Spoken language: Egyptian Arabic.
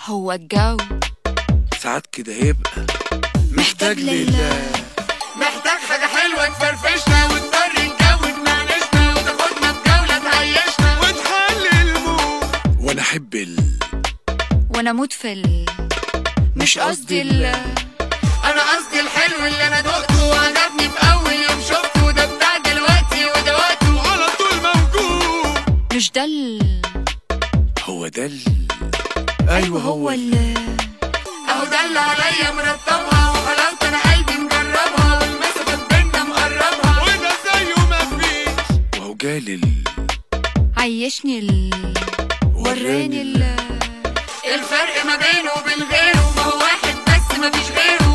هو الجو ساعات كده يبقى محتاج لله محتاج حاجة حلوة تفرفشنا وتطري الجو تنعنشنا وتاخدنا بجولة تعيشنا وتحلي المود وانا احب ال وانا اموت في ال مش قصدي ال أنا قصدي الحلو اللي أنا دقته وعجبني في أول يوم شفته ده بتاع دلوقتي وده وقته على طول موجود مش ده ال هو ده ال ايوه هو ال أهو ده اللي عليا مرتبها وحلاوة أنا قلبي مجربها والمسافة بينا مقربها وده زيه مفيش وهو جالي ال عيشني ال وراني ال الفرق ما بينه وبين غيره ما هو واحد بس ما فيش غيره